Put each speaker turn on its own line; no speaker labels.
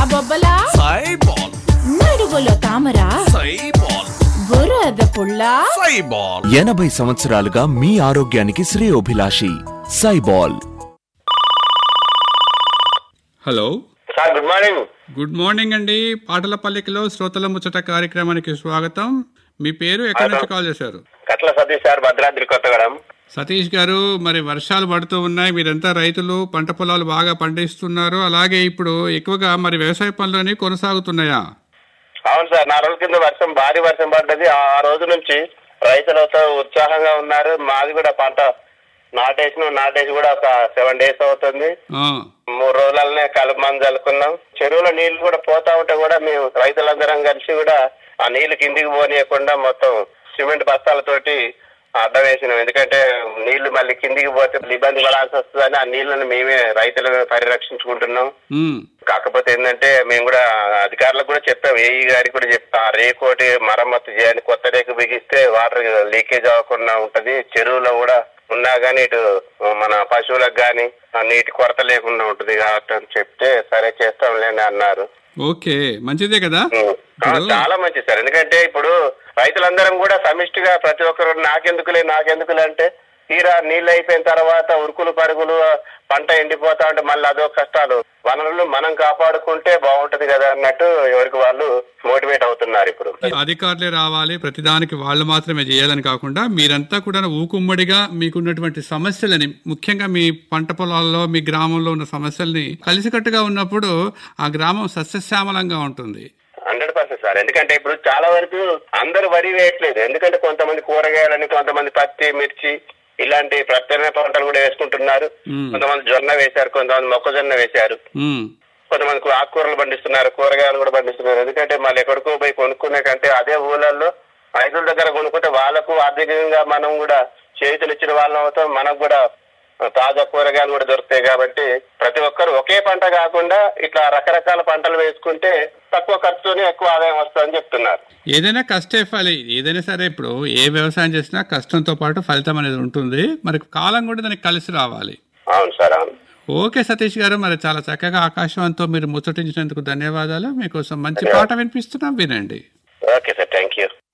బొబ్బలా
సైబాల్
నడువులో తామర
సైబాల్
బురద పుల్ల
సైబాల్
ఎనభై సంవత్సరాలుగా మీ ఆరోగ్యానికి శ్రేయోభిలాషి సైబాల్
hello
sir good morning
good morning అండి పాటల పల్లికలో శ్రోతల ముచ్చట కార్యక్రమానికి స్వాగతం మీ పేరు ఎక్కడి నుంచి కాల్ చేశారు
కట్ల సతీష్ సార్ భద్రాద్రి కొత్తగూడెం
సతీష్ గారు మరి వర్షాలు పడుతూ ఉన్నాయి మీరంతా రైతులు పంట పొలాలు బాగా పండిస్తున్నారు అలాగే ఇప్పుడు ఎక్కువగా మరి వ్యవసాయ పనులని కొనసాగుతున్నాయా
అవును సార్ నా రోజుల కింద వర్షం భారీ వర్షం పడ్డది ఆ ఆ రోజు నుంచి రైతులతో ఉత్సాహంగా ఉన్నారు మాది కూడా పంట నాటేసిన నాటేసి కూడా ఒక సెవెన్ డేస్ అవుతుంది
ఆ,
మూడు రోజులనే కలుపు మందు చల్లుకున్నాం చెరువులో నీళ్లు కూడా పోతా ఉంటే కూడా మేము రైతులందరం కలిసి కూడా ఆ నీళ్లు కిందికి పోనీయకుండా మొత్తం సిమెంట్ బస్తాలతోటి అడ్డం వేసినాం ఎందుకంటే నీళ్లు మళ్ళీ కిందికి పోతే ఇబ్బంది పడాల్సి వస్తుందని ఆ నీళ్లను మేమే రైతులను పరిరక్షించుకుంటున్నాం
ఉమ్,
కాకపోతే ఏంటంటే మేము కూడా అధికారులకు కూడా చెప్పాం ఏఈ గారికి కూడా చెప్పాం ఆ రేకోటి మరమ్మతు చేయాలి కొత్త రేకు బిగిస్తే వాటర్ లీకేజ్ అవ్వకుండా ఉంటది చెరువులో కూడా ఉన్నా గానీ ఇటు మన పశువులకు గాని ఆ నీటి కొరత లేకుండా ఉంటది కాబట్టి అని చెప్తే సరే చేస్తాంలేని అన్నారు
ఓకే మంచిదే కదా
ఉం. ఆ,
ఇప్పుడు
చాలా మంచి సార్ ఎందుకంటే ఇప్పుడు రైతులందరం కూడా సమిష్టిగా ప్రతి ఒక్కరు నాకెందుకులే నాకెందుకులే అంటే తీరా నీళ్ళు అయిపోయిన తర్వాత ఉరుకులు పరుగులు పంట ఎండిపోతా ఉంటే మళ్ళీ అదో కష్టాలు వనరులు మనం కాపాడుకుంటే బాగుంటది కదా అన్నట్టు ఎవరికి వాళ్ళు మోటివేట్ అవుతున్నారు ఇప్పుడు
అధికారులే రావాలి ప్రతిదానికి వాళ్ళు మాత్రమే చేయాలని కాకుండా మీరంతా కూడా ఊకుమ్మడిగా మీకున్నటువంటి సమస్యలని ముఖ్యంగా మీ పంట పొలాల్లో మీ గ్రామంలో ఉన్న సమస్యల్ని కలిసికట్టుగా ఉన్నప్పుడు ఆ గ్రామం సస్యశ్యామలంగా ఉంటుంది
హండ్రెడ్ పర్సెంట్ సార్ ఎందుకంటే ఇప్పుడు చాలా వరకు అందరూ వరి వేయట్లేదు ఎందుకంటే కొంతమంది కూరగాయలని కొంతమంది పత్తి మిర్చి ఇలాంటి ప్రత్యామ్నాయ పంటలు కూడా వేసుకుంటున్నారు
మ్మ్.
కొంతమంది జొన్న వేశారు కొంతమంది మొక్కజొన్న వేశారు
ఉమ్,
కొంతమంది ఆకుకూరలు పండిస్తున్నారు కూరగాయలు కూడా పండిస్తున్నారు ఎందుకంటే మళ్ళీ ఎక్కడికో పోయి కొనుక్కునే కంటే అదే ఊళ్ళల్లో రైతుల దగ్గర కొనుక్కుంటే వాళ్ళకు ఆర్థికంగా మనం కూడా చేతులు ఇచ్చిన వాళ్ళం అవుతాం మనకు కూడా తాజా కూరగాయలు కూడా దొరుకుతాయి కాబట్టి ప్రతి ఒక్కరు ఒకే పంట కాకుండా ఇట్లా రకరకాల పంటలు వేసుకుంటే తక్కువ ఖర్చుతోనే ఎక్కువ ఆదాయం వస్తుందని చెప్తున్నారు
ఏదైనా కష్టే ఫలి ఏదైనా సరే ఇప్పుడు ఏ వ్యవసాయం చేసినా కష్టంతో పాటు ఫలితం అనేది ఉంటుంది మరి కాలం కూడా దానికి కలిసి రావాలి
అవును సార్ అవును
ఓకే సతీష్ గారు మరి చాలా చక్కగా ఆకాశవంతో మీరు ముచ్చటించినందుకు ధన్యవాదాలు మీకోసం మంచి పాట వినిపిస్తున్నాం వినండి
ఓకే సార్ థ్యాంక్ యూ